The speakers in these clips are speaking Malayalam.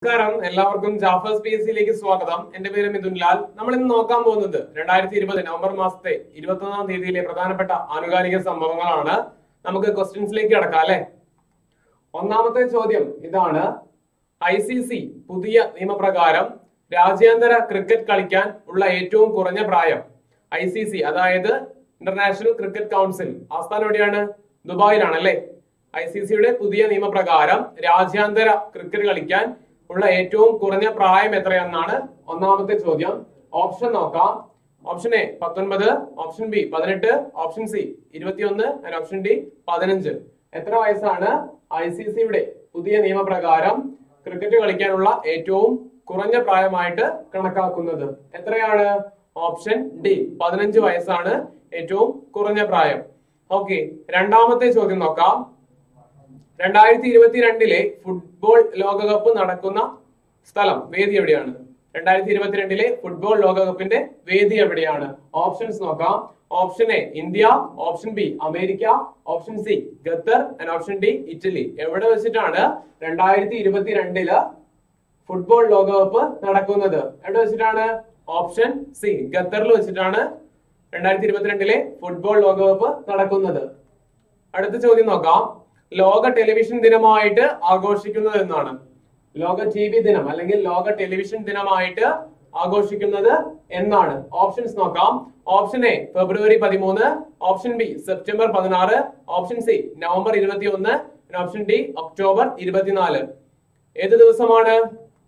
നമസ്കാരം എല്ലാവർക്കും ജാഫേഴ്സ് പി എസ് സിയിലേക്ക് സ്വാഗതം എന്റെ പേര് മിഥുൻ ലാൽ നമ്മൾ ഇന്ന് നോക്കാൻ പോകുന്നത് രണ്ടായിരത്തി ഇരുപത് നവംബർ മാസത്തെ ഇരുപത്തൊന്നാം തീയതിയിലെ പ്രധാനപ്പെട്ട ആനുകാലിക സംഭവങ്ങളാണ് നമുക്ക് ക്വസ്റ്റ്യൻസിലേക്ക് കിടക്കാം അല്ലെ ഒന്നാമത്തെ ചോദ്യം ഇതാണ് ഐ സി സി പുതിയ നിയമപ്രകാരം രാജ്യാന്തര ക്രിക്കറ്റ് കളിക്കാൻ ഉള്ള ഏറ്റവും കുറഞ്ഞ പ്രായം ഐ സി സി അതായത് ഇന്റർനാഷണൽ ക്രിക്കറ്റ് കൗൺസിൽ ആസ്ഥാനം എവിടെയാണ് ദുബായിലാണ് അല്ലെ ഐ സി സിയുടെ പുതിയ നിയമപ്രകാരം രാജ്യാന്തര ക്രിക്കറ്റ് കളിക്കാൻ ഉള്ള ഏറ്റവും കുറഞ്ഞ പ്രായം എത്രയെന്നാണ് ഒന്നാമത്തെ ചോദ്യം ഓപ്ഷൻ നോക്കാം ഓപ്ഷൻ എ പത്തൊൻപത് ഓപ്ഷൻ ബി പതിനെട്ട് ഓപ്ഷൻ സി ഇരുപത്തിയൊന്ന് ആൻഡ് ഓപ്ഷൻ ഡി പതിനഞ്ച് എത്ര വയസ്സാണ് ഐ സി സിയുടെ പുതിയ നിയമപ്രകാരം ക്രിക്കറ്റ് കളിക്കാനുള്ള ഏറ്റവും കുറഞ്ഞ പ്രായമായിട്ട് കണക്കാക്കുന്നത് എത്രയാണ് ഓപ്ഷൻ ഡി പതിനഞ്ച് വയസ്സാണ് ഏറ്റവും കുറഞ്ഞ പ്രായം ഓക്കെ രണ്ടാമത്തെ ചോദ്യം നോക്കാം രണ്ടായിരത്തി ഇരുപത്തിരണ്ടിലെ ഫുട്ബോൾ ലോകകപ്പ് നടക്കുന്ന സ്ഥലം വേദി എവിടെയാണ് രണ്ടായിരത്തി ഇരുപത്തിരണ്ടിലെ ഫുട്ബോൾ ലോകകപ്പിന്റെ വേദി എവിടെയാണ് ഓപ്ഷൻസ് നോക്കാം option A India option B America option C Qatar and option D Italy എവിടെ വെച്ചിട്ടാണ് രണ്ടായിരത്തി ഇരുപത്തിരണ്ടില് ഫുട്ബോൾ ലോകകപ്പ് നടക്കുന്നത് എവിടെ വെച്ചിട്ടാണ് ഓപ്ഷൻ സി ഖത്തറിൽ വെച്ചിട്ടാണ് രണ്ടായിരത്തി ഇരുപത്തിരണ്ടിലെ ഫുട്ബോൾ ലോകകപ്പ് നടക്കുന്നത് അടുത്ത ചോദ്യം നോക്കാം ലോക ടെലിവിഷൻ ദിനമായിട്ട് ആഘോഷിക്കുന്നത് എന്നാണ് ലോക ടി വി ദിനം അല്ലെങ്കിൽ ലോക ടെലിവിഷൻ ദിനമായിട്ട് ആഘോഷിക്കുന്നത് എന്നാണ് ഓപ്ഷൻസ് നോക്കാം ഓപ്ഷൻ എ ഫെബ്രുവരി പതിമൂന്ന് ഓപ്ഷൻ ബി സെപ്റ്റംബർ പതിനാറ് ഓപ്ഷൻ സി നവംബർ ഇരുപത്തി ഒന്ന് ഓപ്ഷൻ ഡി ഒക്ടോബർ ഇരുപത്തിനാല് ഏത് ദിവസമാണ്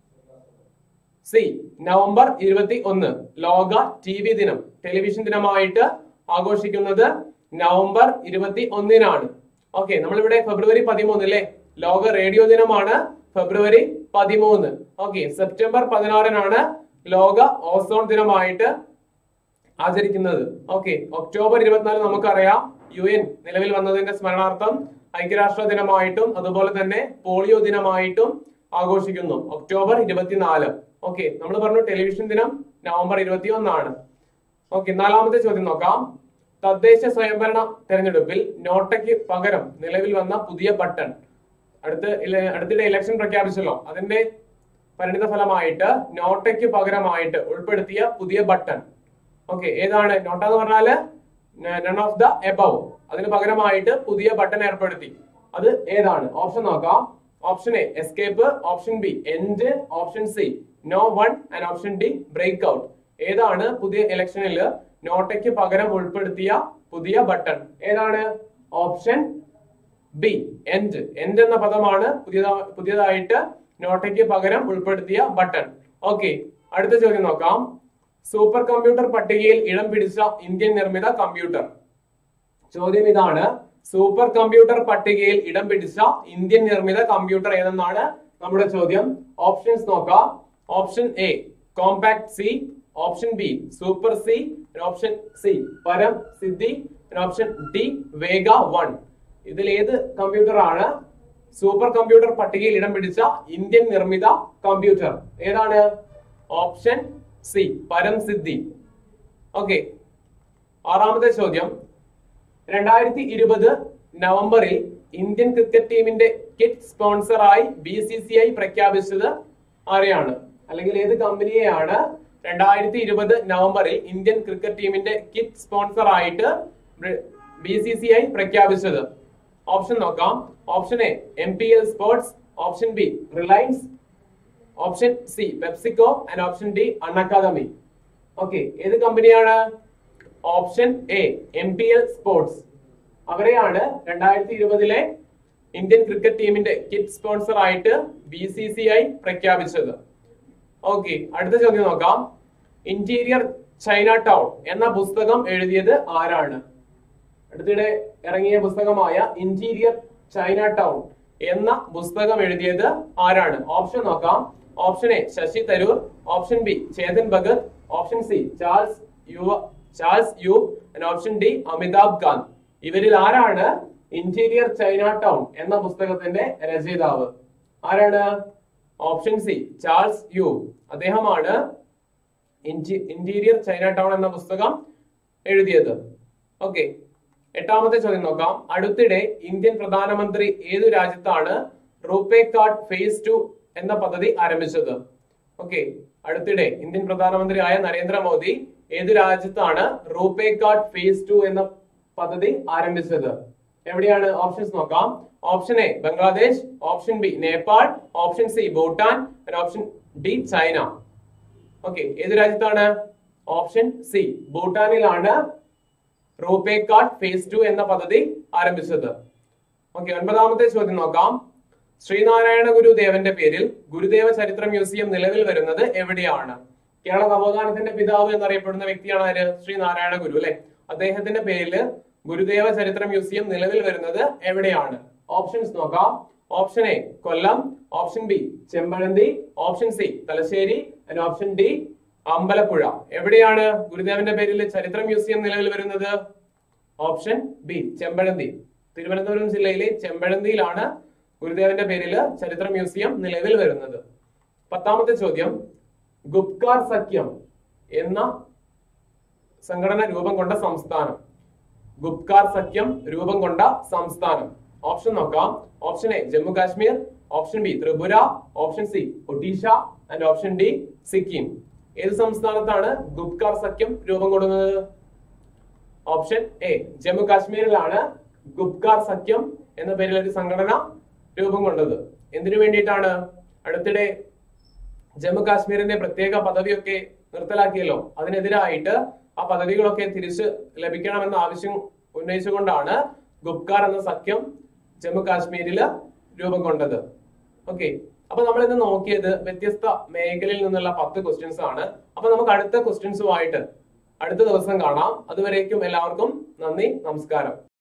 സി നവംബർ ഇരുപത്തി ഒന്ന് ലോക ടി വി ദിനം ടെലിവിഷൻ ദിനമായിട്ട് ആഘോഷിക്കുന്നത് നവംബർ ഇരുപത്തി ഒന്നിനാണ് ഓക്കെ നമ്മളിവിടെ ഫെബ്രുവരി പതിമൂന്ന് അല്ലേ ലോക റേഡിയോ ദിനമാണ് ഫെബ്രുവരി പതിമൂന്ന് ഓക്കെ സെപ്റ്റംബർ പതിനാറിനാണ് ലോക ഓസോൺ ദിനമായിട്ട് ആചരിക്കുന്നത് ഓക്കെ ഒക്ടോബർ ഇരുപത്തിനാല് നമുക്കറിയാം യു എൻ നിലവിൽ വന്നതിന്റെ സ്മരണാർത്ഥം ഐക്യരാഷ്ട്ര ദിനമായിട്ടും അതുപോലെ തന്നെ പോളിയോ ദിനമായിട്ടും ആഘോഷിക്കുന്നു ഒക്ടോബർ ഇരുപത്തിനാല് ഓക്കെ നമ്മൾ പറഞ്ഞു ടെലിവിഷൻ ദിനം നവംബർ ഇരുപത്തി ഒന്നാണ് ഓക്കെ നാലാമത്തെ ചോദ്യം നോക്കാം തദ്ദേശ സ്വയംഭരണ തെരഞ്ഞെടുപ്പിൽ നോട്ടയ്ക്ക് പകരം നിലവിൽ വന്ന പുതിയ ബട്ടൺ അടുത്ത് ഇല- അടുത്തിടെ ഇലക്ഷൻ പ്രഖ്യാപിച്ചല്ലോ അതിന്റെ പരിണിത ഫലമായിട്ട് നോട്ടയ്ക്ക് പകരമായിട്ട് ഉൾപ്പെടുത്തിയ പുതിയ ബട്ടൺ ഓക്കെ ഏതാണ് നോട്ട എന്ന് പറഞ്ഞാല് നൺ ഓഫ് ദ എബവ് അതിന് പകരമായിട്ട് പുതിയ ബട്ടൺ ഏർപ്പെടുത്തി അത് ഏതാണ് ഓപ്ഷൻ നോക്കാം option A escape option B end option C no one and option D break out ഏതാണ് പുതിയ ഇലക്ഷനിൽ നോട്ടയ്ക്ക് പകരം ഉൾപ്പെടുത്തിയ പുതിയ ബട്ടൺ ഏതാണ് ഓപ്ഷൻ ബി എൻഡ് എൻഡ് എന്ന പദമാണ് പുതിയതാ പുതിയതായിട്ട് നോട്ടയ്ക്ക് പകരം ഉൾപ്പെടുത്തിയ ബട്ടൺ ഓക്കെ അടുത്ത ചോദ്യം നോക്കാം സൂപ്പർ കമ്പ്യൂട്ടർ പട്ടികയിൽ ഇടം പിടിച്ച ഇന്ത്യൻ നിർമ്മിത കമ്പ്യൂട്ടർ ചോദ്യം ഇതാണ് സൂപ്പർ കമ്പ്യൂട്ടർ പട്ടികയിൽ ഇടം പിടിച്ച ഇന്ത്യൻ നിർമ്മിത കമ്പ്യൂട്ടർ ഏതെന്നാണ് നമ്മുടെ ചോദ്യം ഓപ്ഷൻസ് നോക്കാം option A compact C option B super C option C Param Siddhi option D Vega one ഇതിൽ ഏത് കമ്പ്യൂട്ടർ ആണ് സൂപ്പർ കമ്പ്യൂട്ടർ പട്ടികയിൽ ഇടം പിടിച്ച ഇന്ത്യൻ നിർമ്മിത കമ്പ്യൂട്ടർ ഏതാണ് ഓപ്ഷൻ സി പരം സിദ്ധി ഓക്കെ ആറാമത്തെ ചോദ്യം രണ്ടായിരത്തി ഇരുപത് നവംബറിൽ ഇന്ത്യൻ ക്രിക്കറ്റ് ടീമിന്റെ കിറ്റ് സ്പോൺസറായി ബി സി സി ഐ പ്രഖ്യാപിച്ചത് ആരെയാണ് അല്ലെങ്കിൽ ഏത് കമ്പനിയെയാണ് രണ്ടായിരത്തി ഇരുപത് നവംബറിൽ ഇന്ത്യൻ ക്രിക്കറ്റ് ടീമിന്റെ കിറ്റ് സ്പോൺസർ ആയിട്ട് ബി സി സി ഐ പ്രഖ്യാപിച്ചത് ഓപ്ഷൻ നോക്കാം option A M P L sports option B Reliance option C PepsiCo and option D Unacademy okay ഏത് കമ്പനിയാണ് option A M P L sports അവരെയാണ് രണ്ടായിരത്തി ഇരുപതിലെ ഇന്ത്യൻ ക്രിക്കറ്റ് ടീമിന്റെ കിറ്റ് സ്പോൺസർ ആയിട്ട് ബി സി സി ഐ പ്രഖ്യാപിച്ചത് ഓക്കെ അടുത്ത ചോദ്യം നോക്കാം ഇന്റീരിയർ ചൈന ടൗൺ എന്ന പുസ്തകം എഴുതിയത് ആരാണ് അടുത്തിടെ ഇറങ്ങിയ പുസ്തകമായ ഇന്റീരിയർ ചൈന ടൗൺ എന്ന പുസ്തകം എഴുതിയത് ആരാണ് ഓപ്ഷൻ നോക്കാം option A Shashi Tharoor option B Chetan Bhagat option C Charles Yu Charles Yu option D Amitabh Kant ഇവരിൽ ആരാണ് ഇന്റീരിയർ ചൈന ടൗൺ എന്ന പുസ്തകത്തിന്റെ രചയിതാവ് ആരാണ് ഓപ്ഷൻ സി ചാൾസ് യു അദ്ദേഹമാണ് ഇന്റീരിയർ ചൈന ടൗൺ എന്ന പുസ്തകം എഴുതിയത് ഓക്കെ എട്ടാമത്തെ ചോദ്യം നോക്കാം അടുത്തിടെ ഇന്ത്യൻ പ്രധാനമന്ത്രി ഏതു രാജ്യത്താണ് റൂപേ കാർഡ് ഫേസ് ടു എന്ന പദ്ധതി ആരംഭിച്ചത് ഓക്കെ അടുത്തിടെ ഇന്ത്യൻ പ്രധാനമന്ത്രിയായ നരേന്ദ്രമോദി ഏത് രാജ്യത്താണ് റൂപേ കാർഡ് ഫേസ് ടു എന്ന പദ്ധതി ആരംഭിച്ചത് എവിടെയാണ് ഓപ്ഷൻസ് നോക്കാം option A Bangladesh option B Nepal option C Bhutan option D China okay ഏത് രാജ്യത്താണ് ഓപ്ഷൻ സി ഭൂട്ടാനിലാണ് റൂപേ കാർഡ് ഫേസ് ടു എന്ന പദ്ധതി ആരംഭിച്ചത് ഓക്കെ ഒൻപതാമത്തെ ചോദ്യം നോക്കാം ശ്രീനാരായണ ഗുരുദേവന്റെ പേരിൽ ഗുരുദേവ ചരിത്ര മ്യൂസിയം നിലവിൽ വരുന്നത് എവിടെയാണ് കേരള നവോത്ഥാനത്തിന്റെ പിതാവ് എന്നറിയപ്പെടുന്ന വ്യക്തിയാണ് ആര് ശ്രീനാരായണ ഗുരു അല്ലെ അദ്ദേഹത്തിന്റെ പേരില് ഗുരുദേവ ചരിത്ര മ്യൂസിയം നിലവിൽ വരുന്നത് എവിടെയാണ് ഓപ്ഷൻസ് നോക്കാം option A Kollam option B Chempazhanthi option C Thalassery option D Ambalappuzha എവിടെയാണ് ഗുരുദേവന്റെ പേരിൽ ചരിത്ര മ്യൂസിയം നിലവിൽ വരുന്നത് ഓപ്ഷൻ ബി ചെമ്പഴന്തി തിരുവനന്തപുരം ജില്ലയിലെ ചെമ്പഴന്തിയിലാണ് ഗുരുദേവന്റെ പേരിൽ ചരിത്ര മ്യൂസിയം നിലവിൽ വരുന്നത് പത്താമത്തെ ചോദ്യം ഗുപ്കാർ സഖ്യം എന്ന സംഘടന രൂപം കൊണ്ട സംസ്ഥാനം ഗുപ്കാർ സഖ്യം രൂപം കൊണ്ട സംസ്ഥാനം ഓപ്ഷൻ നോക്കാം option A Jammu Kashmir option B Tripura option C Odisha and option D Sikkim ഏത് സംസ്ഥാനത്താണ് ഗുപ്കാർ സഖ്യം രൂപം കൊള്ളുന്നത് ഓപ്ഷൻ എ ജമ്മു കാശ്മീരിലാണ് ഗുപ്കാർ സഖ്യം എന്ന പേരിൽ ഒരു സംഘടന രൂപം കൊണ്ടത് എന്തിനു വേണ്ടിയിട്ടാണ് അടുത്തിടെ ജമ്മു കാശ്മീരിന്റെ പ്രത്യേക പദവിയൊക്കെ നിർത്തലാക്കിയല്ലോ അതിനെതിരായിട്ട് ആ പദവികളൊക്കെ തിരിച്ച് ലഭിക്കണമെന്ന ആവശ്യം ഉന്നയിച്ചുകൊണ്ടാണ് ഗുപ്കാർ എന്ന സഖ്യം ജമ്മു കാശ്മീരിൽ രൂപം കൊണ്ടത് ഓക്കെ അപ്പൊ നമ്മൾ ഇന്ന് നോക്കിയത് വ്യത്യസ്ത മേഖലയിൽ നിന്നുള്ള പത്ത് ക്വസ്റ്റ്യൻസ് ആണ് അപ്പൊ നമുക്ക് അടുത്ത ക്വസ്റ്റ്യൻസുമായിട്ട് അടുത്ത ദിവസം കാണാം അതുവരേക്കും എല്ലാവർക്കും നന്ദി നമസ്കാരം